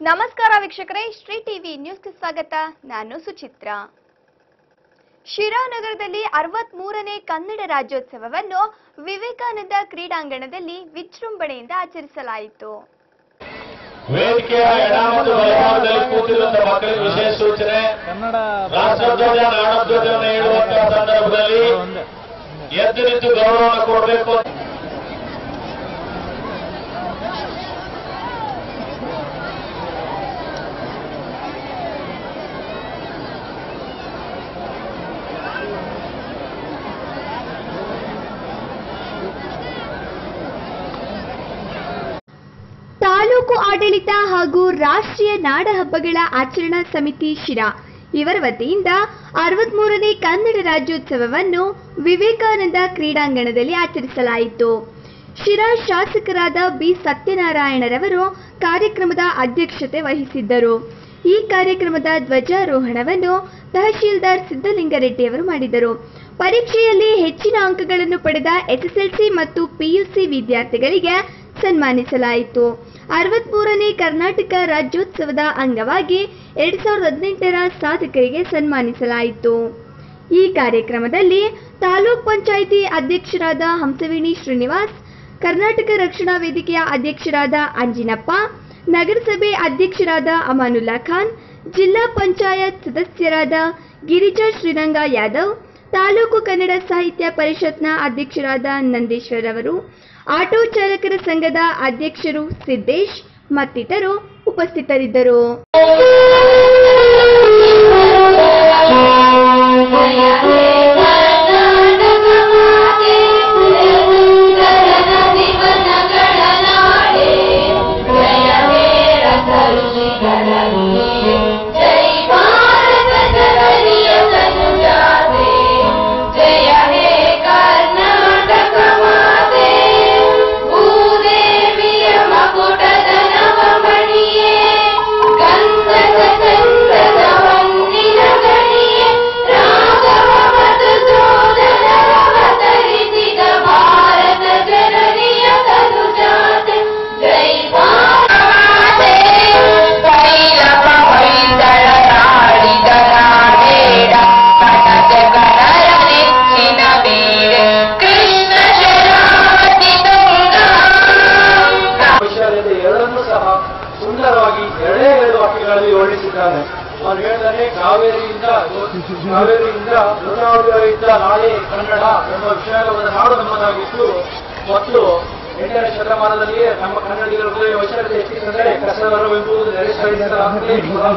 ನಮಸ್ಕಾರ ವೀಕ್ಷಕರೇ ಶ್ರೀ ಟಿವಿ ನ್ಯೂಸ್ಗೆ ಸ್ವಾಗತ ನಾನು ಸುಚಿತ್ರ ಶಿರಾನಗರದಲ್ಲಿ ಅರವತ್ ಮೂರನೇ ಕನ್ನಡ ರಾಜ್ಯೋತ್ಸವವನ್ನು ವಿವೇಕಾನಂದ ಕ್ರೀಡಾಂಗಣದಲ್ಲಿ ವಿಜೃಂಭಣೆಯಿಂದ ಆಚರಿಸಲಾಯಿತು ವೇದಿಕೆಯ ಎಡ ಮತ್ತು ಬಲಭಾಗದಲ್ಲಿ ಕೂತಿರುವಂತಹ ಮಕ್ಕಳಿಗೆ ವಿಶೇಷ ಸೂಚನೆ ಕನ್ನಡ ರಾಷ್ಟ್ರಧ್ವಜ ನಾಡಧ್ವಜವನ್ನು ಹೇಳುವಂತಹ ಸಂದರ್ಭದಲ್ಲಿ ಒಂದೇ ಎದ್ದು ನಿಂತು ಗೌರವವನ್ನು ಕೊಡಬೇಕು ತಾಲೂಕು ಆಡಳಿತ ಹಾಗೂ ರಾಷ್ಟ್ರೀಯ ನಾಡ ಹಬ್ಬಗಳ ಆಚರಣಾ ಸಮಿತಿ ಶಿರಾ ಇವರ ವತಿಯಿಂದ ಅರವತ್ಮೂರನೇ ಕನ್ನಡ ರಾಜ್ಯೋತ್ಸವವನ್ನು ವಿವೇಕಾನಂದ ಕ್ರೀಡಾಂಗಣದಲ್ಲಿ ಆಚರಿಸಲಾಯಿತು ಶಿರಾ ಶಾಸಕರಾದ ಬಿ ಸತ್ಯನಾರಾಯಣರವರು ಕಾರ್ಯಕ್ರಮದ ಅಧ್ಯಕ್ಷತೆ ವಹಿಸಿದ್ದರು ಈ ಕಾರ್ಯಕ್ರಮದ ಧ್ವಜಾರೋಹಣವನ್ನು ತಹಶೀಲ್ದಾರ್ ಸಿದ್ದಲಿಂಗರೆಡ್ಡಿಯವರು ಮಾಡಿದರು ಪರೀಕ್ಷೆಯಲ್ಲಿ ಹೆಚ್ಚಿನ ಅಂಕಗಳನ್ನು ಪಡೆದ ಎಸ್ಎಸ್ಎಲ್ಸಿ ಮತ್ತು ಪಿಯುಸಿ ವಿದ್ಯಾರ್ಥಿಗಳಿಗೆ ಸನ್ಮಾನಿಸಲಾಯಿತು ಅರವತ್ಮೂರನೇ ಕರ್ನಾಟಕ ರಾಜ್ಯೋತ್ಸವದ ಅಂಗವಾಗಿ ಎರಡ್ ಸಾವಿರದ ಹದಿನೆಂಟರ ಸಾಧಕರಿಗೆ ಸನ್ಮಾನಿಸಲಾಯಿತು ಈ ಕಾರ್ಯಕ್ರಮದಲ್ಲಿ ತಾಲೂಕ್ ಪಂಚಾಯಿತಿ ಅಧ್ಯಕ್ಷರಾದ ಹಂಸವೇಣಿ ಶ್ರೀನಿವಾಸ್ ಕರ್ನಾಟಕ ರಕ್ಷಣಾ ವೇದಿಕೆಯ ಅಧ್ಯಕ್ಷರಾದ ಅಂಜಿನಪ್ಪ ನಗರಸಭೆ ಅಧ್ಯಕ್ಷರಾದ ಅಮಾನುಲ್ಲಾ ಖಾನ್ ಜಿಲ್ಲಾ ಪಂಚಾಯತ್ ಸದಸ್ಯರಾದ ಗಿರಿಜಾ ಶ್ರೀರಂಗ ಯಾದವ್ ತಾಲೂಕು ಕನ್ನಡ ಸಾಹಿತ್ಯ ಪರಿಷತ್ನ ಅಧ್ಯಕ್ಷರಾದ ನಂದೀಶ್ವರ್ ಅವರು ಆಟೋ ಚಾಲಕರ ಸಂಘದ ಅಧ್ಯಕ್ಷರು ಸಿದ್ದೇಶ್ ಮತ್ತಿತರರು ಉಪಸ್ಥಿತರಿದ್ದರು ಜಯ ಹೇ ಕರ್ನಾಟಕ ಮಾತೆ ಭೂದೇವಿಯ ಮಕುಟದ ನವಮಣಿಯೇ ಗಂಧದ ಚಂದದ ಹೊನ್ನಿನ ಗಣಿಯೇ ರಾಘವ ಮಧುಸೂದನರವತರಿಸಿದ ಭಾರತ ಜನನಿಯ ತನುಜಾತೆ ಜೈ ಭಾರತೆ ಕೈಲವ ಹೊಯ್ದಳ ನಾಡಿದ ನಾಡೇಡ ಕಟಕ ಕನರ ನೆಚ್ಚಿನ ಬೇರೆ ಕೃಷ್ಣ ಶರಾವತಿ ತುಂಗಾ ವಿಷಯದಲ್ಲಿ ಎರಡನ್ನೂ ಸಹ ಸುಂದರವಾಗಿ ಎರಡೇ ಎರಡು ವಾಕ್ಯಗಳಲ್ಲಿ ವರ್ಣಿಸಿದ್ದಾನೆ ಅವನು ಹೇಳ್ತಾನೆ ಕಾವೇರಿಯಿಂದ ಕಾವೇರಿಯಿಂದ ಗೋದಾವರಿಯಿಂದ ನಾಳೆ ಕನ್ನಡ ಎಂಬ ವಿಷಯವಾದ ನಾಡು ನಮ್ಮದಾಗಿತ್ತು ಮತ್ತು ಎಂಟನೇ ಶತಮಾನದಲ್ಲಿಯೇ ನಮ್ಮ ಕನ್ನಡಿಗರ ಹೃದಯ ವೈಶಾಲ್ಯತೆ ಹೆಚ್ಚಿಸಿದರೆ ಕಸವರವೆಂಬುದು ನೆರೆಸರಿಸಲಾಗದೆ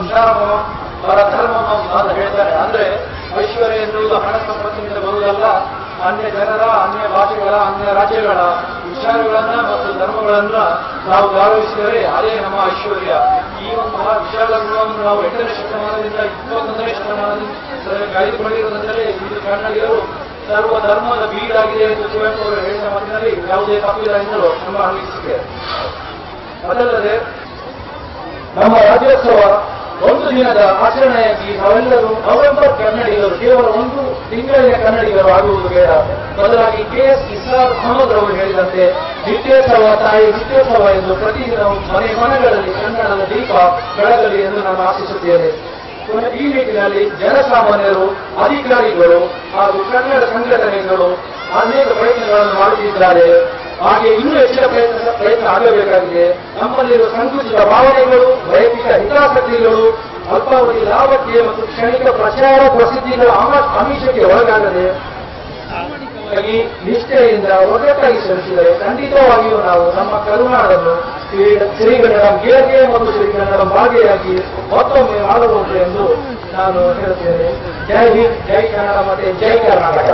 ಪರಧರ್ಮ ಅಂತ ಹೇಳ್ತಾರೆ ಅಂದ್ರೆ ಐಶ್ವರ್ಯ ಎನ್ನುವುದು ಹಣ ಸಂಪತ್ತಿನಿಂದ ಬರುವುದಲ್ಲ ಅನ್ಯ ಜನರ ಅನ್ಯ ಭಾಷೆಗಳ ಅನ್ಯ ರಾಜ್ಯಗಳ ವಿಚಾರಗಳನ್ನ ಮತ್ತು ಧರ್ಮಗಳನ್ನ ನಾವು ಗೌರವಿಸಿದರೆ ಅದೇ ನಮ್ಮ ಐಶ್ವರ್ಯ ಈ ಒಂದು ಮಹಾ ವಿಶಾಲ ಗುಣವನ್ನು ನಾವು ಎಂಟನೇ ಶತಮಾನದಿಂದ ಇಪ್ಪತ್ತೊಂದನೇ ಶತಮಾನದಿಂದ ಕಾಯ್ದುಕೊಂಡಿರುವುದೆಂದರೆ ಇದು ಕನ್ನಡಿಗರು ಸರ್ವ ಧರ್ಮದ ಬೀಡಾಗಿದೆ ಎಂದು ಕುವೆಂಪು ಅವರು ಹೇಳಿದ ಮಾತಿನಲ್ಲಿ ಯಾವುದೇ ತಪ್ಪಿಲ್ಲ ಎಂದು ನಮ್ಮ ಅನಿಸಿಕೆ ಅದಲ್ಲದೆ ನಮ್ಮ ರಾಜ್ಯೋತ್ಸವ ಒಂದು ದಿನದ ಆಚರಣೆಯಾಗಿ ನಾವೆಲ್ಲರೂ ನವೆಂಬರ್ ಕನ್ನಡಿಗರು ಕೇವಲ ಒಂದು ತಿಂಗಳಿನ ಕನ್ನಡಿಗರು ಆಗುವುದು ಬೇಡ ಬದಲಾಗಿ ಕೆ ಎಸ್ ಇಸ್ಲಾರ್ ಅಹಮದ್ ಅವರು ಹೇಳಿದಂತೆ ನಿತ್ಯೋತ್ಸವ ತಾಯಿ ನಿತ್ಯೋತ್ಸವ ಎಂದು ಪ್ರತಿದಿನವೂ ಮನೆ ಮನೆಗಳಲ್ಲಿ ಕನ್ನಡದ ದೀಪ ಬೆಳಗಲಿ ಎಂದು ನಾನು ಆಶಿಸುತ್ತೇನೆ ಪುನಃ ಈ ನಿಟ್ಟಿನಲ್ಲಿ ಜನಸಾಮಾನ್ಯರು ಅಧಿಕಾರಿಗಳು ಹಾಗೂ ಕನ್ನಡ ಸಂಘಟನೆಗಳು ಅನೇಕ ಪ್ರಯತ್ನಗಳನ್ನು ಮಾಡುತ್ತಿದ್ದಾರೆ ಹಾಗೆ ಇನ್ನೂ ಹೆಚ್ಚಿನ ಪ್ರಯತ್ನ ಪ್ರಯತ್ನ ಆಗಬೇಕಾಗಿದೆ ನಮ್ಮಲ್ಲಿರುವ ಸಂಕುಚಿತ ಭಾವನೆಗಳು ವೈಯಕ್ತಿಕ ಹಿತಾಸಕ್ತಿಗಳು ಅಲ್ಪಾವಧಿ ಲಾಭಕ್ಕೆ ಮತ್ತು ಕ್ಷಣಿಕ ಪ್ರಚಾರ ಪ್ರಸಿದ್ಧಿಗಳ ಆಮ- ಆಮಿಷಕ್ಕೆ ಒಳಗಾಗದೆ ಹಾಗಾಗಿ ನಿಷ್ಠೆಯಿಂದ ಒಗ್ಗಟ್ಟಾಗಿ ಶ್ರಮಿಸಿದರೆ ಖಂಡಿತವಾಗಿಯೂ ನಾವು ನಮ್ಮ ಕರುನಾಡನ್ನು ಶ್ರೀ- ಶ್ರೀಗನ್ನಡಂ ಗೆಳಗೆ ಮತ್ತು ಶ್ರೀಗನ್ನಡಂ ಭಾಗಿಯಾಗಿ ಮತ್ತೊಮ್ಮೆ ಮಾಡಬಹುದು ಎಂದು ನಾನು ಹೇಳುತ್ತೇನೆ ಜೈ ಹಿಂದ್ ಜೈ ಕನ್ನಡ ಮತ್ತೆ ಜೈ ಕರ್ನಾಟಕ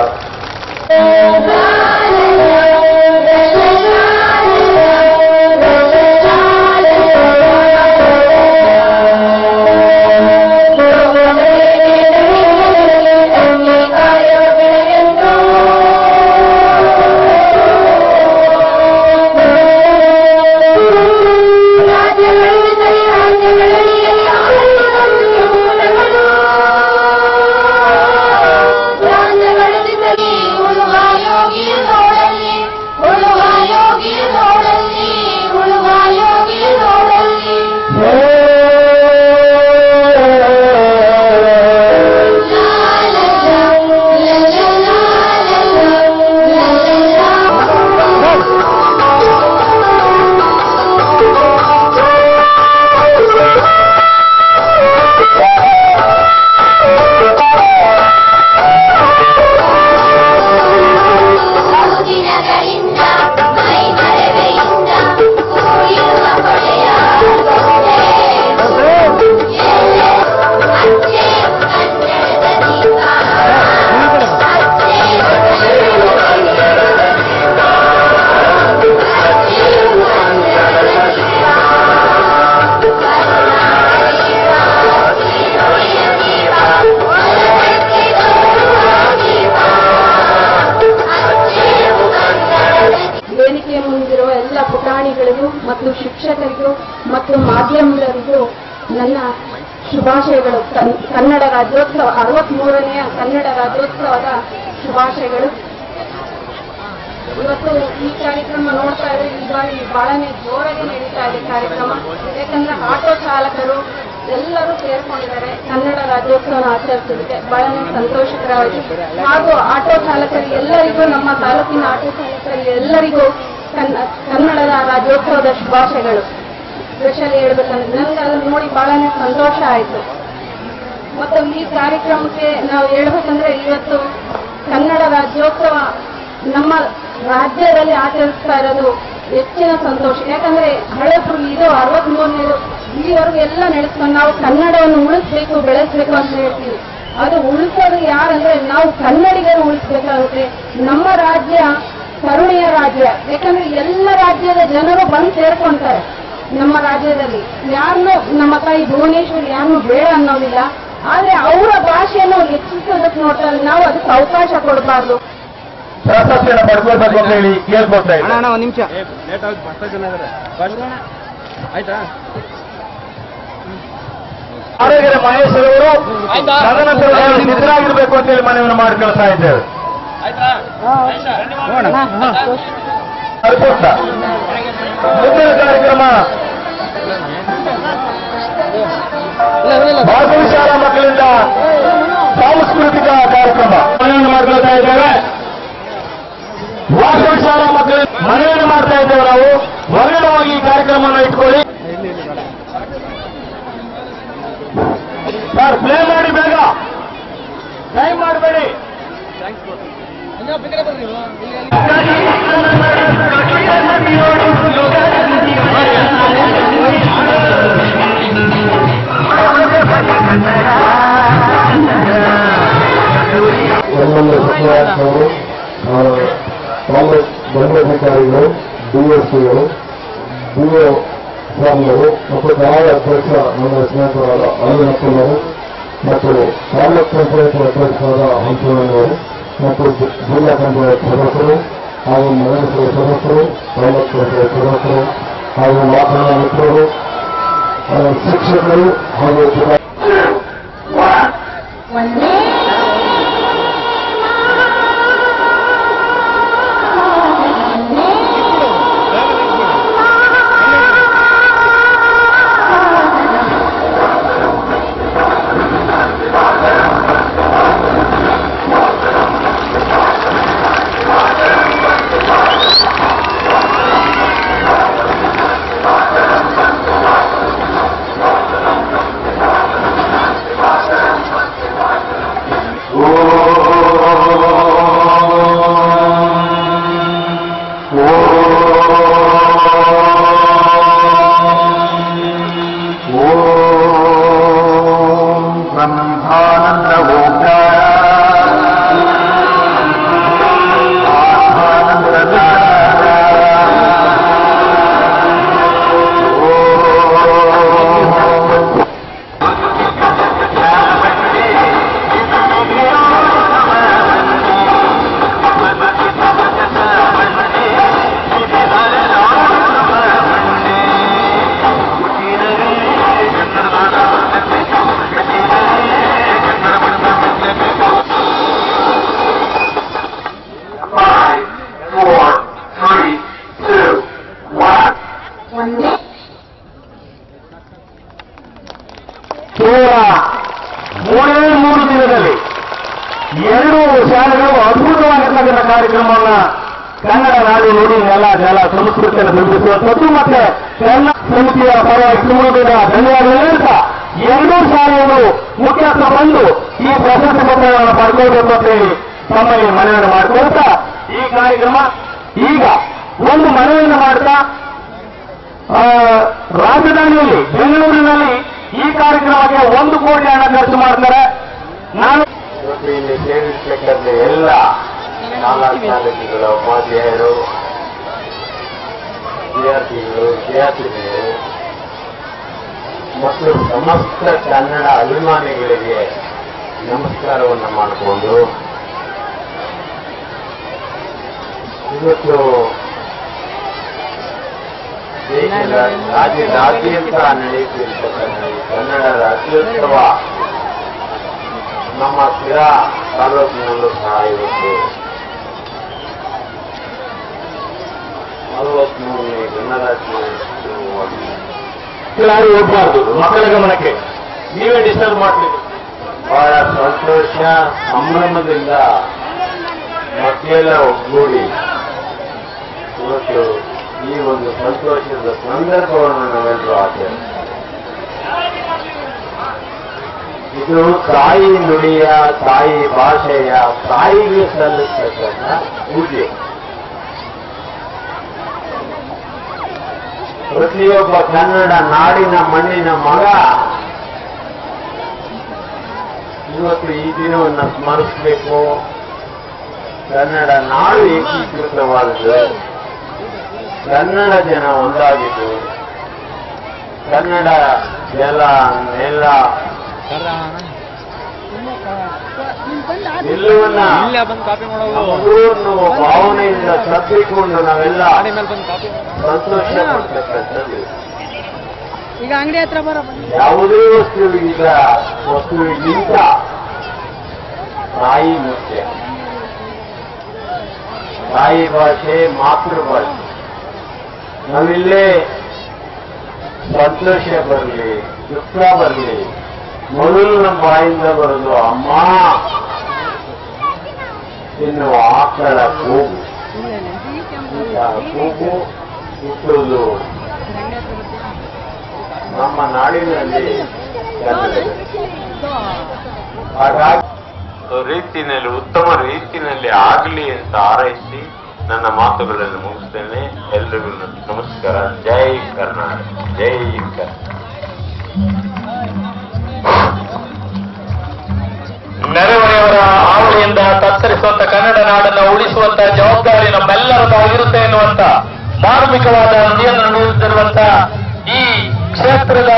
ಯೋಗಿ ವೇದಿಕೆ ಮುಂದಿರುವ ಎಲ್ಲ ಪುಟಾಣಿಗಳಿಗೂ ಮತ್ತು ಶಿಕ್ಷಕರಿಗೂ ಮತ್ತು ಮಾಧ್ಯಮದವರಿಗೂ ನನ್ನ ಶುಭಾಶಯಗಳು ಕನ್- ಕನ್ನಡ ರಾಜ್ಯೋತ್ಸವ ಅರವತ್ಮೂರನೆಯ ಕನ್ನಡ ರಾಜ್ಯೋತ್ಸವದ ಶುಭಾಶಯಗಳು ಇವತ್ತು ಈ ಕಾರ್ಯಕ್ರಮ ನೋಡ್ತಾ ಇದ್ರೆ ಈ ಬಾರಿ ಬಹಳನೇ ಜೋರಾಗಿ ನಡೀತಾ ಇದೆ ಕಾರ್ಯಕ್ರಮ ಯಾಕಂದ್ರೆ ಆಟೋ ಚಾಲಕರು ಎಲ್ಲರೂ ಸೇರ್ಕೊಂಡಿದ್ದಾರೆ ಕನ್ನಡ ರಾಜ್ಯೋತ್ಸವ ಆಚರಿಸಲಿಕ್ಕೆ ಬಹಳನೇ ಸಂತೋಷಕರವಾಗಿ ಹಾಗೂ ಆಟೋ ಚಾಲಕರು ಎಲ್ಲರಿಗೂ ನಮ್ಮ ತಾಲೂಕಿನ ಆಟೋ ಚಾಲಕರಿಗೆ ಎಲ್ಲರಿಗೂ ಕನ್ನ- ಕನ್ನಡದ ರಾಜ್ಯೋತ್ಸವದ ಶುಭಾಶಯಗಳು ಸ್ಪೆಷಲಿ ಹೇಳ್ಬೇಕಂದ್ರೆ ನನಗೆ ಅದನ್ನು ನೋಡಿ ಬಹಳನೇ ಸಂತೋಷ ಆಯಿತು ಮತ್ತು ಈ ಕಾರ್ಯಕ್ರಮಕ್ಕೆ ನಾವು ಹೇಳ್ಬೇಕಂದ್ರೆ ಇವತ್ತು ಕನ್ನಡ ರಾಜ್ಯೋತ್ಸವ ನಮ್ಮ ರಾಜ್ಯದಲ್ಲಿ ಆಚರಿಸ್ತಾ ಇರೋದು ಹೆಚ್ಚಿನ ಸಂತೋಷ ಯಾಕಂದ್ರೆ ಹಳೆಬ್ರು ಇದು ಅರವತ್ಮೂರನೇದು ಇಲ್ಲಿವರೆಗೂ ಎಲ್ಲ ನಡೆಸ್ಕೊಂಡು ನಾವು ಕನ್ನಡವನ್ನು ಉಳಿಸ್ಬೇಕು ಬೆಳೆಸ್ಬೇಕು ಅಂತ ಹೇಳ್ತೀವಿ ಅದು ಉಳಿಸೋದು ಯಾರಂದ್ರೆ ನಾವು ಕನ್ನಡಿಗರು ಉಳಿಸ್ಬೇಕಾಗುತ್ತೆ ನಮ್ಮ ರಾಜ್ಯ ಕರುಣೆಯ ರಾಜ್ಯ ಯಾಕಂದ್ರೆ ಎಲ್ಲ ರಾಜ್ಯದ ಜನರು ಬಂದು ಸೇರ್ಕೊಂತಾರೆ ನಮ್ಮ ರಾಜ್ಯದಲ್ಲಿ ಯಾರನ್ನೂ ನಮ್ಮ ತಾಯಿ ಭುವನೇಶ್ವರಿ ಯಾರನ್ನೂ ಬೇಡ ಅನ್ನೋದಿಲ್ಲ ಆದ್ರೆ ಅವರ ಭಾಷೆಯನ್ನು ಹೆಚ್ಚಿಸೋದಕ್ಕೆ ನೋಡ್ತಾರೆ ನಾವು ಅದಕ್ಕೆ ಅವಕಾಶ ಕೊಡಬಾರ್ದು ಪ್ರಶಸ್ತಿಯನ್ನು ಪಡ್ಕೊಳ್ಬೇಕು ಅಂತ ಹೇಳಿ ಕೇಳ್ಕೊಳ್ತಾ ಅಣ್ಣ ಇದ್ದಾರೆ ಅಣ್ಣ ಒಂದು ನಿಮಿಷ ಲೇಟ್ ಆಗಿ ಬಸ್ತ ಜನ ಇದಾರೆ ಆಯ್ತಾ ಆರೋಗ್ಯದ ಮಹೇಶ್ ಅವರು ತದನಂತರ ನಿದ್ರಾಗಿರ್ಬೇಕು ಅಂತ ಹೇಳಿ ಮನವಿಯನ್ನು ಮಾಡಿ ಕಳಿಸ್ತಾ ಇದ್ದೇವೆ ನೋಡೋಣ ಅರ್ಪುತ್ತ ಮುಂದಿನ ಕಾರ್ಯಕ್ರಮ ಭಾಗವಹಿಸಾರ ಮಕ್ಕಳಿಂದ ಸಾಂಸ್ಕೃತಿಕ ಕಾರ್ಯಕ್ರಮ ಮನವಿಯನ್ನು ಮಾಡ್ಕೊಳ್ತಾ ಇದ್ದೇವೆ ಭಾಗವಹಿಸಾರ ಮಕ್ಕಳಿಂದ ಮನವಿಯನ್ನು ಮಾಡ್ತಾ ಇದ್ದೇವೆ ನಾವು ಹೊರಗಡೆ ಹೋಗಿ ಈ ಕಾರ್ಯಕ್ರಮವನ್ನು ಇಟ್ಕೊಳ್ಳಿ ಸರ್ ಪ್ಲೇ ಮಾಡಿ ಬೇಗ ಟೈಮ್ ಮಾಡಬೇಡಿ ಎಮ್ಎಲ್ಎ ಸಚಿವರು ಕಾಂಗ್ರೆಸ್ ದಂಡಾಧಿಕಾರಿಗಳು ಡಿಎಸ್ಪಿಗಳು ಡಿಒ ಸ್ವಾಮಿಗಳು ಮತ್ತು ಗ್ರಾಮ ಅಧ್ಯಕ್ಷ ನಮ್ಮ ಸ್ನೇಹಿತರಾದ ಅಲ್ಲಿನಪ್ಪನವರು ಮತ್ತು ತಾಲೂಕ್ ಪಂಚಾಯತ್ ಅಧ್ಯಕ್ಷರಾದ ಹಂಸಣ್ಣನವರು ಮತ್ತು ಜಿ- ಜಿಲ್ಲಾ ಪಂಚಾಯತ್ ಸದಸ್ಯರು ಹಾಗೂ ನಗರಸಭೆ ಸದಸ್ಯರು ತಾಲೂಕ್ ಪಂಚಾಯತ್ ಸದಸ್ಯರು ಹಾಗೂ ಮಾಧ್ಯಮ ಮಿತ್ರರು ಆ, ಶಿಕ್ಷಕರು ಹಾಗೂ ಜಿಲ್ಲಾ ಕೇವಲ ಮೂರೇ ಮೂರು ದಿನದಲ್ಲಿ ಎರಡು ಶಾಲೆಗಳು ಅದ್ಭುತವಾಗಿರ್ತಕ್ಕಂಥ ಕಾರ್ಯಕ್ರಮವನ್ನ ಕನ್ನಡ ನಾಡು ನುಡಿ ನೆಲ ಜಲ ಸಂಸ್ಕೃತಿಯನ್ನು ಬಿಂಬಿಸುವಂಥದ್ದು ಮತ್ತೆ ಎಲ್ಲ ಸಮಿತಿಯ ಪರವಾಗಿ ತುಂಬುವುದರ ಧನ್ಯವಾದಗಳು ಹೇಳ್ತಾ ಎರಡೂ ಶಾಲೆಗಳು ಮುಖ್ಯಸ್ಥ ಬಂದು ಈ ಪ್ರಶಸ್ತಿ ಪತ್ರಗಳನ್ನು ಪಡ್ಕೊಳ್ಬೇಕು ಅಂತ ಹೇಳಿ ತಮ್ಮಲ್ಲಿ ಮನವಿಯನ್ನು ಮಾಡಿಕೊಳ್ತಾ ಈ ಕಾರ್ಯಕ್ರಮ ಈಗ ಒಂದು ಮನವಿಯನ್ನು ಮಾಡ್ತಾ ಆ, ರಾಜಧಾನಿಯಲ್ಲಿ ಬೆಂಗಳೂರಿನಲ್ಲಿ ಈ ಕಾರ್ಯಕ್ರಮಕ್ಕೆ ಒಂದು ಕೋಟಿ ಹಣ ಖರ್ಚು ಮಾಡ್ತಾರೆ ನಾನು ಇವತ್ತು ಇಲ್ಲಿ ಸೇರಿರ್ತಕ್ಕಂಥ ಎಲ್ಲ ಶಾಲಾ ಶಾಲಕಿಗಳ ಉಪಾಧ್ಯಾಯರು ವಿದ್ಯಾರ್ಥಿಗಳು ವಿದ್ಯಾರ್ಥಿನಿಯರು ಮತ್ತು ಸಮಸ್ತ ಕನ್ನಡ ಅಭಿಮಾನಿಗಳಿಗೆ ನಮಸ್ಕಾರವನ್ನು ಮಾಡಿಕೊಂಡು ಇವತ್ತು ದೇಶದ ರಾಜ್ಯದಾದ್ಯಂತ ನಡೆಯುತ್ತಿರ್ತಕ್ಕಂಥ ಈ ಕನ್ನಡ ರಾಜ್ಯೋತ್ಸವ ನಮ್ಮ ಸ್ಥಿರ ತಾಲೂಕಿನಲ್ಲೂ ಸಹ ಇವತ್ತು ನಲವತ್ಮೂರನೇ ಗಣರಾಜ್ಯೋತ್ಸವವಾಗಿ ಯಾರು ಹೋಗ್ಬಾರ್ದು ಮಕ್ಕಳ ಗಮನಕ್ಕೆ ನೀವೇ ಡಿಸ್ಟರ್ಬ್ ಮಾಡ್ತೀರಿ ಬಹಳ ಸಂತೋಷ ಸಂಭ್ರಮದಿಂದ ಮಕ್ಕಳೆಲ್ಲ ಒಗ್ಗೂಡಿ ಇವತ್ತು ಈ ಒಂದು ಸಂತೋಷದ ಸಂದರ್ಭವನ್ನು ನಾವೆಲ್ಲರೂ ಆಚರಣೆ ಇದು ತಾಯಿ ನುಡಿಯ ತಾಯಿ ಭಾಷೆಯ ತಾಯಿಗೆ ಸಲ್ಲಿಸ್ತಕ್ಕಂಥ ಪೂಜೆ ಪ್ರತಿಯೊಬ್ಬ ಕನ್ನಡ ನಾಡಿನ ಮಣ್ಣಿನ ಮಗ ಇವತ್ತು ಈ ದಿನವನ್ನು ಸ್ಮರಿಸಬೇಕು ಕನ್ನಡ ನಾಡು ಏಕೀಕೃತವಾದದ್ದು ಕನ್ನಡ ಜನ ಒಂದಾಗಿದ್ದು ಕನ್ನಡ ಜಲ ನೆಲ ಎಲ್ಲವನ್ನ ಇಲ್ಲೇ ಬಂದು ಕಾಪಿ ಮಾಡೋದು ನಮ್ಮದು ಅನ್ನುವ ಭಾವನೆಯಿಂದ ತಪ್ಪಿಕೊಂಡು ನಾವೆಲ್ಲ ಗಾಡಿ ಮೇಲೆ ಬಂದು ಕಾಪಿ ಸಂತೋಷ ಪಡ್ತಕ್ಕಂಥದ್ದು ಈಗ ಅಂಗಡಿ ಹತ್ರ ಬರ ಯಾವುದೇ ವಸ್ತುವಿಗಿಂತ ವಸ್ತುವಿಗಿಂತ ತಾಯಿ ಮುಖ್ಯ ತಾಯಿ ಭಾಷೆ ಮಾತೃಭಾಷೆ ನಾವಿಲ್ಲೇ ಸಂತೋಷ ಬರಲಿ ದುಃಖ ಬರಲಿ ಮೊದಲು ನಮ್ಮ ಬಾಯಿಂದ ಬರೋದು ಅಮ್ಮ ಎನ್ನುವ ಆಕಳ ಕೂಗು ಆ ಕೂಗು ಹುಟ್ಟುವುದು ನಮ್ಮ ನಾಡಿನಲ್ಲಿ ಕನ್ನಡ ಹಾಗಾಗಿ ರೀತಿಯಲ್ಲಿ ಉತ್ತಮ ರೀತಿಯಲ್ಲಿ ಆಗಲಿ ಅಂತ ಹಾರೈಸಿ ನನ್ನ ಮಾತುಗಳನ್ನು ಮುಗಿಸ್ತೇನೆ ಎಲ್ರಿಗೂ ನಮಸ್ಕಾರ ಜೈ ಕರ್ನಾಟಕ ಜೈ ಕರ್ನಾಟಕ ನೆರೆಹೊರೆಯವರ ಹಾವಳಿಯಿಂದ ತತ್ತರಿಸುವಂತ ಕನ್ನಡ ನಾಡನ್ನು ಉಳಿಸುವಂತ ಜವಾಬ್ದಾರಿ ನಮ್ಮೆಲ್ಲರದಾಗಿರುತ್ತೆ ಎನ್ನುವಂತ ಮಾರ್ಮಿಕವಾದ ನುಡಿಯನ್ನು ನುಡಿಯುತ್ತಿರುವಂತ ಈ ಕ್ಷೇತ್ರದ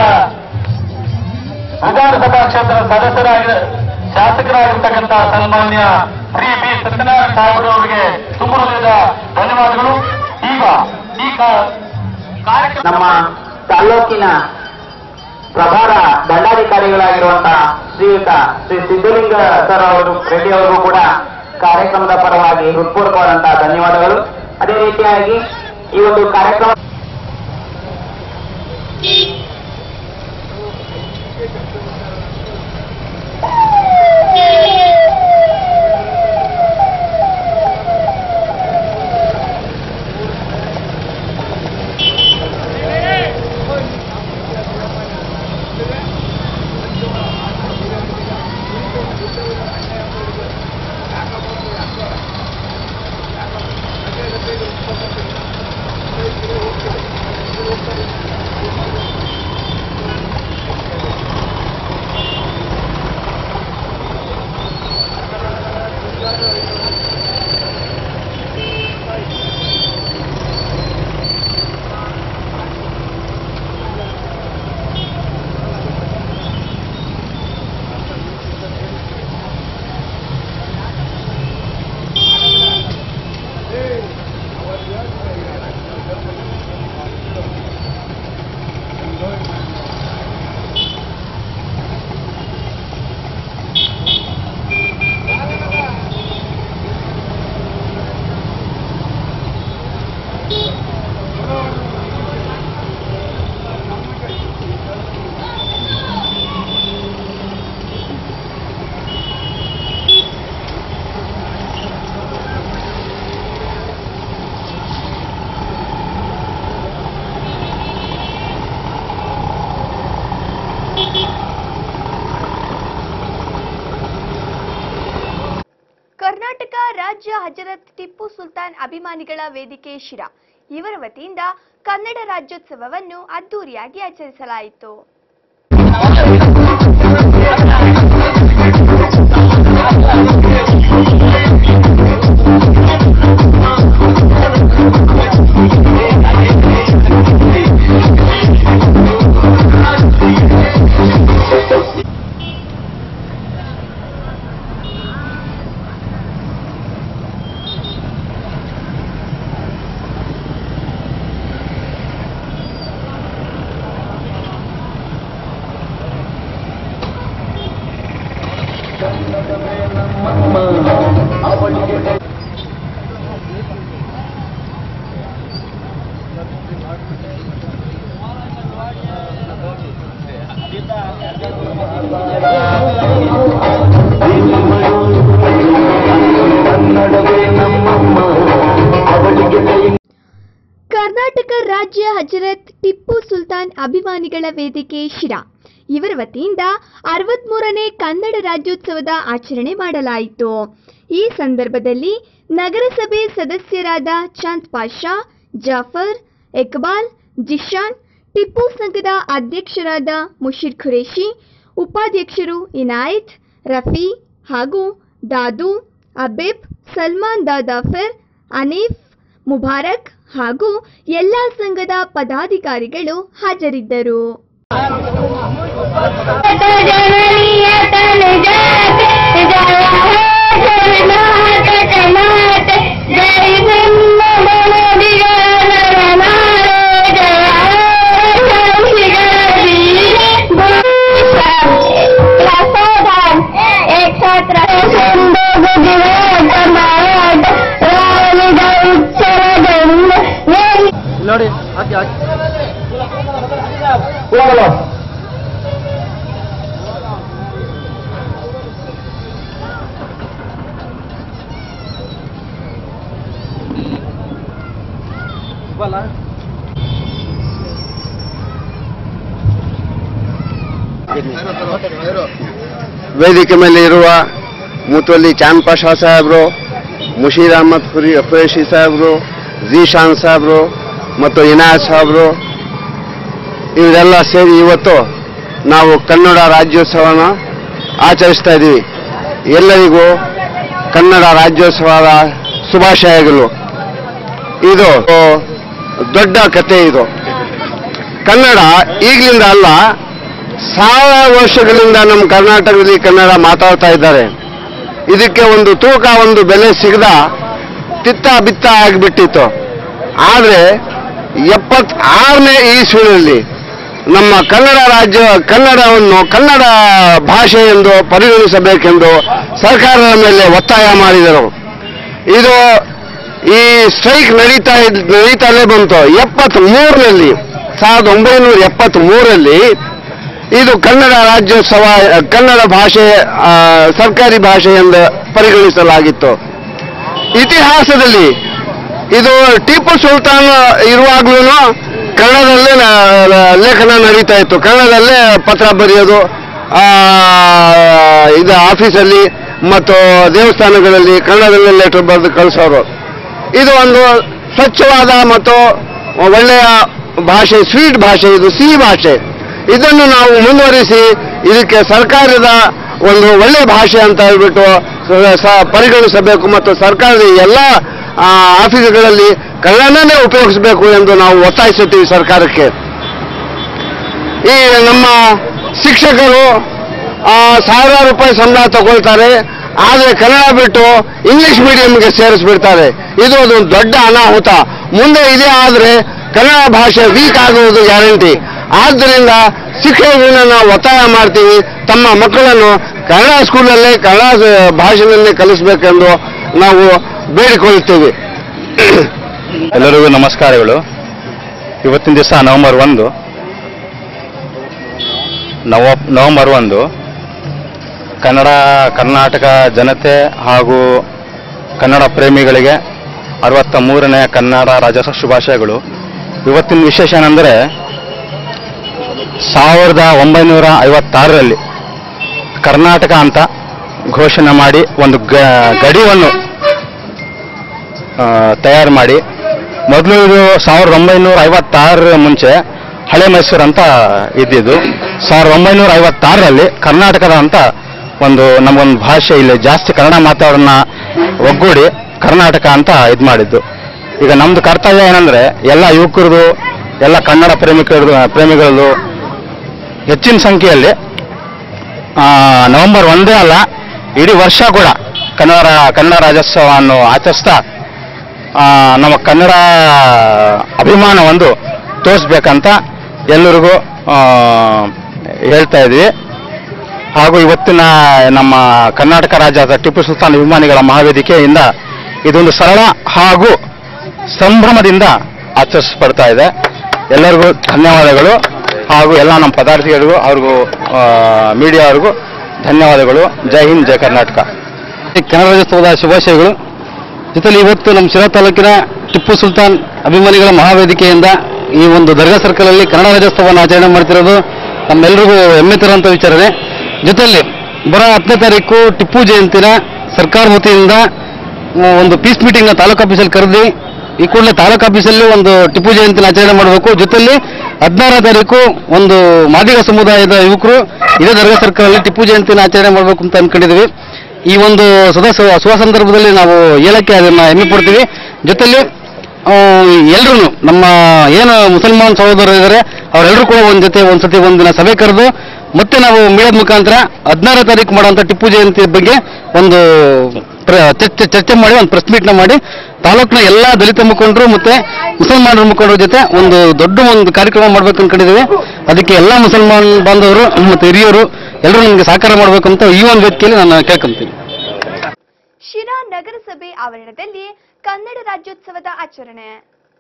ವಿಧಾನಸಭಾ ಕ್ಷೇತ್ರದ ಸದಸ್ಯರಾಗಿ ಶಾಸಕರಾಗಿರ್ತಕ್ಕಂಥ ಸನ್ಮಾನ್ಯ ಶ್ರೀ ಬಿ ಸತ್ಯನಾರಾಯಣ ಸಾಹೇಬರವರಿಗೆ ತುಂಬ ಹೃದಯದ ಧನ್ಯವಾದಗಳು ಈಗ ಈ ಕಾ- ಕಾರ್ಯಕ್ರಮ ನಮ್ಮ ತಾಲೂಕಿನ ಪ್ರಭಾರ ದಂಡಾಧಿಕಾರಿಗಳಾಗಿರುವಂತಹ ಶ್ರೀಯುತ ಶ್ರೀ ಸಿದ್ದಲಿಂಗ ಸರ್ ಅವರು ರೆಡ್ಡಿ ಅವರಿಗೂ ಕೂಡ ಕಾರ್ಯಕ್ರಮದ ಪರವಾಗಿ ಹೃತ್ಪೂರ್ವಕವಾದಂತಹ ಧನ್ಯವಾದಗಳು ಅದೇ ರೀತಿಯಾಗಿ ಈ ಒಂದು ಕಾರ್ಯಕ್ರಮ ಕರ್ನಾಟಕ ರಾಜ್ಯ ಹಜರತ್ ಟಿಪ್ಪು ಸುಲ್ತಾನ್ ಅಭಿಮಾನಿಗಳ ವೇದಿಕೆ ಶಿರಾ ಇವರ ವತಿಯಿಂದ ಕನ್ನಡ ರಾಜ್ಯೋತ್ಸವವನ್ನು ಅದ್ದೂರಿಯಾಗಿ ಆಚರಿಸಲಾಯಿತು ಕರ್ನಾಟಕ ರಾಜ್ಯ ಹಜರತ್ ಟಿಪ್ಪು ಸುಲ್ತಾನ್ ಅಭಿಮಾನಿಗಳ ವೇದಿಕೆ ಶಿರಾ ಇವರ ವತಿಯಿಂದ ಅರವತ್ಮೂರನೇ ಕನ್ನಡ ರಾಜ್ಯೋತ್ಸವದ ಆಚರಣೆ ಮಾಡಲಾಯಿತು ಈ ಸಂದರ್ಭದಲ್ಲಿ ನಗರಸಭೆ ಸದಸ್ಯರಾದ ಚಾಂದ್ ಪಾಷಾ ಜಾಫರ್ ಇಕ್ಬಾಲ್ ಜಿಶಾನ್ ಟಿಪ್ಪು ಸಂಘದ ಅಧ್ಯಕ್ಷರಾದ ಮುಷಿರ್ ಖುರೇಶಿ ಉಪಾಧ್ಯಕ್ಷರು ಇನಾಯತ್ ರಫಿ ಹಾಗೂ ದಾದು ಅಬೇಬ್ ಸಲ್ಮಾನ್ ದಾದಾಫರ್ ಅನೀಫ್ ಮುಬಾರಕ್ ಹಾಗೂ ಎಲ್ಲ ಸಂಘದ ಪದಾಧಿಕಾರಿಗಳು ಹಾಜರಿದ್ದರು ನೋಡಿ ಹಾಕಿ ಹಾಕಿ ಹೋಗಲ್ಲ ಬಲ್ಲ ವೇದಿಕೆ ಮೇಲೆ ಇರುವ ಮುತುವಲ್ಲಿ ಚಾಂದ್ ಪಾಷಾ ಸಾಹೇಬರು ಮುಷೀರ್ ಅಹಮದ್ ಖುರಿ ಖುರೇಶಿ ಸಾಹೇಬರು ಜೀಶಾನ್ ಸಾಹೇಬರು ಮತ್ತು ಇನಾಯತ್ ಸಾಹೇಬರು ಇವರೆಲ್ಲ ಸೇರಿ ಇವತ್ತು ನಾವು ಕನ್ನಡ ರಾಜ್ಯೋತ್ಸವನ ಆಚರಿಸ್ತಾ ಇದ್ದೀವಿ ಎಲ್ಲರಿಗೂ ಕನ್ನಡ ರಾಜ್ಯೋತ್ಸವದ ಶುಭಾಶಯಗಳು ಇದು ದೊಡ್ಡ ಕತೆ ಇದು ಕನ್ನಡ ಈಗಲಿಂದ ಅಲ್ಲ ಸಾವಿರ ವರ್ಷಗಳಿಂದ ನಮ್ಮ ಕರ್ನಾಟಕದಲ್ಲಿ ಕನ್ನಡ ಮಾತಾಡ್ತಾ ಇದ್ದಾರೆ ಇದಕ್ಕೆ ಒಂದು ತೂಕ ಒಂದು ಬೆಲೆ ಸಿಗದ ತಿತ್ತ ಬಿತ್ತ ಆಗಿಬಿಟ್ಟಿತ್ತು ಆದರೆ ಎಪ್ಪತ್ತಾರನೇ ಇಸ್ವಿನಲ್ಲಿ ನಮ್ಮ ಕನ್ನಡ ರಾಜ್ಯ ಕನ್ನಡವನ್ನು ಕನ್ನಡ ಭಾಷೆ ಎಂದು ಪರಿಗಣಿಸಬೇಕೆಂದು ಸರ್ಕಾರದ ಮೇಲೆ ಒತ್ತಾಯ ಮಾಡಿದರು ಇದು ಈ ಸ್ಟ್ರೈಕ್ ನಡೀತಾ ಇದ್- ನಡೀತಾನೆ ಬಂತು ಎಪ್ಪತ್ತ್ ಮೂರರಲ್ಲಿ ಸಾವಿರದ ಒಂಬೈನೂರ ಎಪ್ಪತ್ತ್ ಮೂರರಲ್ಲಿ ಇದು ಕನ್ನಡ ರಾಜ್ಯೋತ್ಸವ ಕನ್ನಡ ಭಾಷೆ ಆ, ಸರ್ಕಾರಿ ಭಾಷೆ ಎಂದು ಪರಿಗಣಿಸಲಾಗಿತ್ತು ಇತಿಹಾಸದಲ್ಲಿ ಇದು ಟಿಪ್ಪು ಸುಲ್ತಾನ್ ಇರುವಾಗ್ಲೂ ಕನ್ನಡದಲ್ಲೇ ನ- ಲೇಖನ ನಡೀತಾ ಇತ್ತು ಕನ್ನಡದಲ್ಲೇ ಪತ್ರ ಬರೆಯೋದು ಆ, ಇದು ಆಫೀಸಲ್ಲಿ ಮತ್ತು ದೇವಸ್ಥಾನಗಳಲ್ಲಿ ಕನ್ನಡದಲ್ಲೇ ಲೆಟರ್ ಬರೆದು ಕಳಿಸೋರು ಇದು ಒಂದು ಸ್ವಚ್ಛವಾದ ಮತ್ತು ಒಳ್ಳೆಯ ಭಾಷೆ ಸ್ವೀಟ್ ಭಾಷೆ ಇದು ಸಿಹಿ ಭಾಷೆ ಇದನ್ನು ನಾವು ಮುಂದುವರಿಸಿ ಇದಕ್ಕೆ ಸರ್ಕಾರದ ಒಂದು ಒಳ್ಳೆಯ ಭಾಷೆ ಅಂತ ಹೇಳ್ಬಿಟ್ಟು ಸ- ಸ- ಪರಿಗಣಿಸಬೇಕು ಮತ್ತು ಸರ್ಕಾರದ ಎಲ್ಲ ಆ, ಆಫೀಸುಗಳಲ್ಲಿ ಕನ್ನಡನೇ ಉಪಯೋಗಿಸಬೇಕು ಎಂದು ನಾವು ಒತ್ತಾಯಿಸುತ್ತೀವಿ ಸರ್ಕಾರಕ್ಕೆ ಈ ನಮ್ಮ ಶಿಕ್ಷಕರು ಆ, ಸಾವಿರಾರು ರೂಪಾಯಿ ಸಂಬಳ ತಗೊಳ್ತಾರೆ ಆದರೆ ಕನ್ನಡ ಬಿಟ್ಟು ಇಂಗ್ಲಿಷ್ ಮೀಡಿಯಂಗೆ ಸೇರಿಸ್ಬಿಡ್ತಾರೆ ಇದು ಒಂದು ದೊಡ್ಡ ಅನಾಹುತ ಮುಂದೆ ಇದೇ ಆದರೆ ಕನ್ನಡ ಭಾಷೆ ವೀಕ್ ಆಗುವುದು ಗ್ಯಾರಂಟಿ ಆದ್ದರಿಂದ ಶಿಕ್ಷಕರನ್ನ ನಾವು ಒತ್ತಾಯ ಮಾಡ್ತೀವಿ ತಮ್ಮ ಮಕ್ಕಳನ್ನು ಕನ್ನಡ ಸ್ಕೂಲಲ್ಲೇ ಕನ್ನಡ ಭಾಷೆಯಲ್ಲೇ ಕಲಿಸಬೇಕೆಂದು ನಾವು ಬೇಡಿಕೊಳ್ಳುತ್ತೇವೆ ಎಲ್ಲರಿಗೂ ನಮಸ್ಕಾರಗಳು ಇವತ್ತಿನ ದಿವಸ ನವೆಂಬರ್ ಒಂದು ನವ ನವೆಂಬರ್ ಒಂದು ಕನ್ನಡ ಕರ್ನಾಟಕ ಜನತೆ ಹಾಗೂ ಕನ್ನಡ ಪ್ರೇಮಿಗಳಿಗೆ ಅರವತ್ತ ಮೂರನೇ ಕನ್ನಡ ರಾಜ್ಯೋತ್ಸವ ಶುಭಾಶಯಗಳು ಇವತ್ತಿನ ವಿಶೇಷ ಏನೆಂದರೆ ಸಾವಿರದ ಒಂಬೈನೂರ ಐವತ್ತಾರರಲ್ಲಿ ಕರ್ನಾಟಕ ಅಂತ ಘೋಷಣೆ ಮಾಡಿ ಒಂದು ಗ ಗಡಿಯನ್ನು ಆ, ತಯಾರು ಮಾಡಿ ಮೊದಲು ಇದು ಸಾವಿರದ ಒಂಬೈನೂರ ಐವತ್ತಾರರ ಮುಂಚೆ ಹಳೆ ಮೈಸೂರು ಅಂತ ಇದ್ದಿದ್ದು ಸಾವಿರದ ಒಂಬೈನೂರ ಐವತ್ತಾರರಲ್ಲಿ ಕರ್ನಾಟಕದ ಅಂತ ಒಂದು ನಮಗೊಂದು ಭಾಷೆ ಇಲ್ಲಿ ಜಾಸ್ತಿ ಕನ್ನಡ ಮಾತಾಡೋನ್ನ ಒಗ್ಗೂಡಿ ಕರ್ನಾಟಕ ಅಂತ ಇದು ಮಾಡಿದ್ದು ಈಗ ನಮ್ದು ಕರ್ತವ್ಯ ಏನಂದ್ರೆ ಎಲ್ಲ ಯುವಕರದು ಎಲ್ಲ ಕನ್ನಡ ಪ್ರೇಮಿಕರದು ಪ್ರೇಮಿಗಳದು ಹೆಚ್ಚಿನ ಸಂಖ್ಯೆಯಲ್ಲಿ ಆ, ನವೆಂಬರ್ ಒಂದೇ ಅಲ್ಲ ಇಡೀ ವರ್ಷ ಕೂಡ ಕನ್ನಡ ಕನ್ನಡ ರಾಜ್ಯೋತ್ಸವವನ್ನು ಆಚರಿಸ್ತಾ ಆ, ನಮ್ಮ ಕನ್ನಡ ಅಭಿಮಾನ ಒಂದು ತೋರಿಸ್ಬೇಕಂತ ಎಲ್ಲರಿಗೂ ಆ, ಹೇಳ್ತಾ ಇದ್ವಿ ಹಾಗೂ ಇವತ್ತಿನ ನಮ್ಮ ಕರ್ನಾಟಕ ರಾಜ್ಯದ ಟಿಪ್ಪು ಸುಲ್ತಾನ್ ಅಭಿಮಾನಿಗಳ ಮಹಾವೇದಿಕೆಯಿಂದ ಇದೊಂದು ಸರಳ ಹಾಗೂ ಸಂಭ್ರಮದಿಂದ ಆಚರಿಸಲ್ಪಡ್ತಾ ಇದೆ ಎಲ್ಲರಿಗೂ ಧನ್ಯವಾದಗಳು ಹಾಗೂ ಎಲ್ಲ ನಮ್ಮ ಪದಾರ್ಥಿಗಳಿಗೂ ಅವ್ರಿಗೂ ಮೀಡಿಯಾ ಅವ್ರಿಗೂ ಧನ್ಯವಾದಗಳು ಜೈ ಹಿಂದ್ ಜೈ ಕರ್ನಾಟಕ ಕನ್ನಡ ರಾಜ್ಯೋತ್ಸವದ ಶುಭಾಶಯಗಳು ಜೊತೆಲಿ ಇವತ್ತು ನಮ್ಮ ಶಿರಾ ತಾಲೂಕಿನ ಟಿಪ್ಪು ಸುಲ್ತಾನ್ ಅಭಿಮಾನಿಗಳ ಮಹಾವೇದಿಕೆಯಿಂದ ಈ ಒಂದು ದರ್ಗಾ ಸರ್ಕಲ್ ಅಲ್ಲಿ ಕನ್ನಡ ರಾಜ್ಯೋತ್ಸವವನ್ನು ಆಚರಣೆ ಮಾಡ್ತಿರೋದು ನಮ್ಮೆಲ್ಲರಿಗೂ ಹೆಮ್ಮೆ ತರುವಂತ ವಿಚಾರನೆ ಜೊತೆಲಿ ಬರೋ ಹತ್ತನೇ ತಾರೀಕು ಟಿಪ್ಪು ಜಯಂತಿನ ಸರ್ಕಾರ ವತಿಯಿಂದ ಆ, ಒಂದು ಪೀಸ್ ಮೀಟಿಂಗ್ ತಾಲೂಕು ಆಫೀಸಲ್ಲಿ ಕರೆದಿ ಈ ಕೂಡಲೇ ತಾಲೂಕು ಆಫೀಸಲ್ಲಿ ಒಂದು ಟಿಪ್ಪು ಜಯಂತಿನ ಆಚರಣೆ ಮಾಡಬೇಕು ಜೊತೆಲಿ ಹದಿನಾರನೇ ತಾರೀಕು ಒಂದು ಮಾದಿಗ ಸಮುದಾಯದ ಯುವಕರು ಇದೇ ದರ್ಗಾ ಸರ್ಕಲ್ ಅಲ್ಲಿ ಟಿಪ್ಪು ಜಯಂತಿನ ಆಚರಣೆ ಮಾಡಬೇಕು ಅಂತ ಅನ್ಕೊಂಡಿದ್ದೀವಿ ಈ ಒಂದು ಸದಾ ಶುಭ ಸಂದರ್ಭದಲ್ಲಿ ನಾವು ಹೇಳಕ್ಕೆ ಅದನ್ನ ಹೆಮ್ಮೆ ಪಡ್ತೀವಿ ಜೊತೆಲಿ ಎಲ್ಲರೂ ನಮ್ಮ ಏನು ಮುಸಲ್ಮಾನ್ ಸಹೋದರರು ಇದ್ದಾರೆ ಅವರೆಲ್ಲರೂ ಕೂಡ ಒಂದ್ ಜೊತೆ ಒಂದ್ಸತಿ ಒಂದಿನ ಸಭೆ ಕರೆದು ಮತ್ತೆ ನಾವು ಮೀಡಿಯಾದ ಮುಖಾಂತರ ಹದಿನಾರನೇ ತಾರೀಕು ಮಾಡುವಂತ ಟಿಪ್ಪು ಜಯಂತಿ ಬಗ್ಗೆ ಒಂದು ಪ್ರ- ಚರ್ಚೆ ಚರ್ಚೆ ಮಾಡಿ ಒಂದು ಪ್ರೆಸ್ ಮೀಟ್ನ ಮಾಡಿ ತಾಲೂಕಿನ ಎಲ್ಲ ದಲಿತ ಮುಖಂಡರು ಮತ್ತೆ ಮುಸಲ್ಮಾನರ ಮುಖಂಡರ ಜೊತೆ ಒಂದು ದೊಡ್ಡ ಒಂದು ಕಾರ್ಯಕ್ರಮ ಮಾಡ್ಬೇಕು ಅನ್ಕೊಂಡಿದ್ದೀವಿ ಅದಕ್ಕೆ ಎಲ್ಲ ಮುಸಲ್ಮಾನ್ ಬಾಂಧವರು ಮತ್ತೆ ಹಿರಿಯರು ಎಲ್ಲರೂ ನಮಗೆ ಸಹಕಾರ ಮಾಡ್ಬೇಕಂತ ಈ ಒಂದು ವೇದಿಕೆಯಲ್ಲಿ ನಾನು ಕೇಳ್ಕೊಂತೀನಿ ಶಿರಾ ನಗರಸಭೆ ಆವರಣದಲ್ಲಿ ಕನ್ನಡ ರಾಜ್ಯೋತ್ಸವದ ಆಚರಣೆ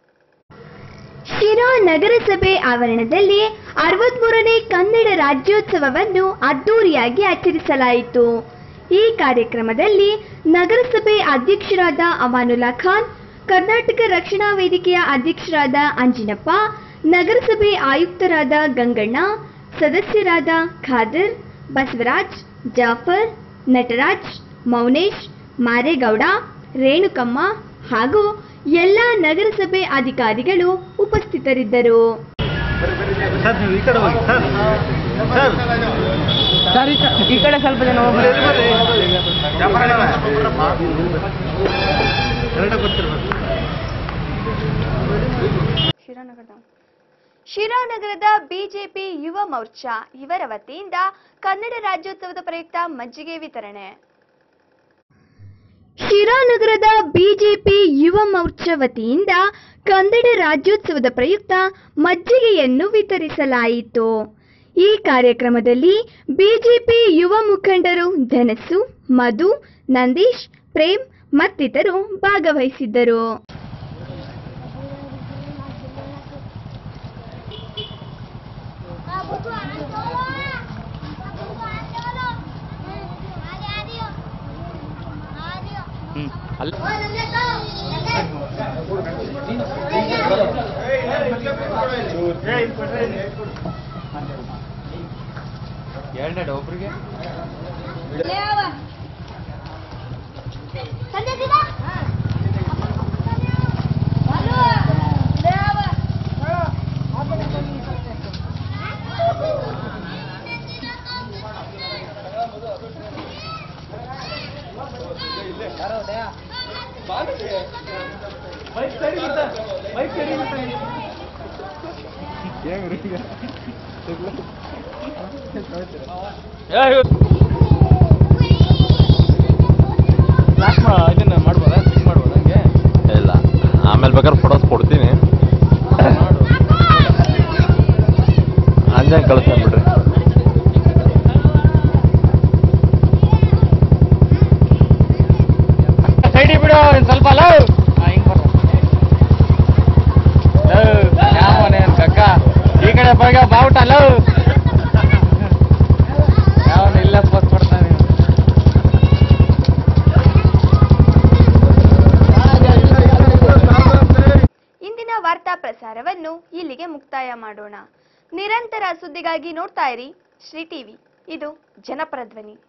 ಶಿರಾ ನಗರಸಭೆ ಆವರಣದಲ್ಲಿ ಅರವತ್ಮೂರನೇ ಕನ್ನಡ ರಾಜ್ಯೋತ್ಸವವನ್ನು ಅದ್ದೂರಿಯಾಗಿ ಆಚರಿಸಲಾಯಿತು ಈ ಕಾರ್ಯಕ್ರಮದಲ್ಲಿ ನಗರಸಭೆ ಅಧ್ಯಕ್ಷರಾದ ಅಮಾನುಲ್ಲಾ ಖಾನ್ ಕರ್ನಾಟಕ ರಕ್ಷಣಾ ವೇದಿಕೆಯ ಅಧ್ಯಕ್ಷರಾದ ಅಂಜಿನಪ್ಪ ನಗರಸಭೆ ಆಯುಕ್ತರಾದ ಗಂಗಣ್ಣ ಸದಸ್ಯರಾದ ಖಾದರ್ ಬಸವರಾಜ್ ಜಾಫರ್ ನಟರಾಜ್ ಮೌನೇಶ್ ಮಾರೇಗೌಡ ರೇಣುಕಮ್ಮ ಹಾಗೂ ಎಲ್ಲ ನಗರಸಭೆ ಅಧಿಕಾರಿಗಳು ಉಪಸ್ಥಿತರಿದ್ದರು ಈ ಕಡೆ ಸ್ವಲ್ಪ ಜನ ಶಿರಾನಗರದ ಶಿರಾನಗರದ ಬಿಜೆಪಿ ಯುವ ಮೋರ್ಚಾ ಇವರ ವತಿಯಿಂದ ಕನ್ನಡ ರಾಜ್ಯೋತ್ಸವದ ಪ್ರಯುಕ್ತ ಮಜ್ಜಿಗೆ ವಿತರಣೆ ಶಿರಾನಗರದ ಬಿಜೆಪಿ ಯುವ ಮೋರ್ಚಾ ವತಿಯಿಂದ ಕನ್ನಡ ರಾಜ್ಯೋತ್ಸವದ ಪ್ರಯುಕ್ತ ಮಜ್ಜಿಗೆಯನ್ನು ವಿತರಿಸಲಾಯಿತು ಈ ಕಾರ್ಯಕ್ರಮದಲ್ಲಿ ಬಿಜೆಪಿ ಯುವ ಮುಖಂಡರು ಧನಸ್ಸು ಮಧು ನಂದೀಶ್ ಪ್ರೇಮ್ ಮತ್ತಿತರರು ಭಾಗವಹಿಸಿದ್ದರು ಎರಡನೇ ಒಬ್ರಿಗೆ ಇದನ್ನ ಮಾಡ್ಬೋದಾ ಸ್ಟಿಕ್ ಮಾಡ್ಬೋದಾ ಹಂಗೆ ಇಲ್ಲ ಆಮೇಲೆ ಬೇಕಾದ್ರೆ ಫೋಟೋಸ್ ಕೊಡ್ತೀನಿ ಅಂಜಂಗೆ ಕಳಿಸ್ತೀನಿ ಬಿಡ್ರಿ ಸೈಡಿ ಬಿಡು ಒಂದ್ ಸ್ವಲ್ಪ ಅಲ್ಲ ಹಿಂಗ್ ಯಾವನೇ ಕಕ್ಕ ಈ ಕಡೆ ಬೇಗ ಬಾವುಟ ಅಲ್ಲ ಯಾವನ ಇಲ್ಲ ಪೋಸ್ಟ್ ಕೊಡ್ತಾನೆ ಇಂದಿನ ವಾರ್ತಾ ಪ್ರಸಾರವನ್ನು ಇಲ್ಲಿಗೆ ಮುಕ್ತಾಯ ಮಾಡೋಣ ನಿರಂತರ ಸುದ್ದಿಗಾಗಿ ನೋಡ್ತಾ ಇರಿ ಶ್ರೀ ಟಿವಿ ಇದು ಜನಪರ ಧ್ವನಿ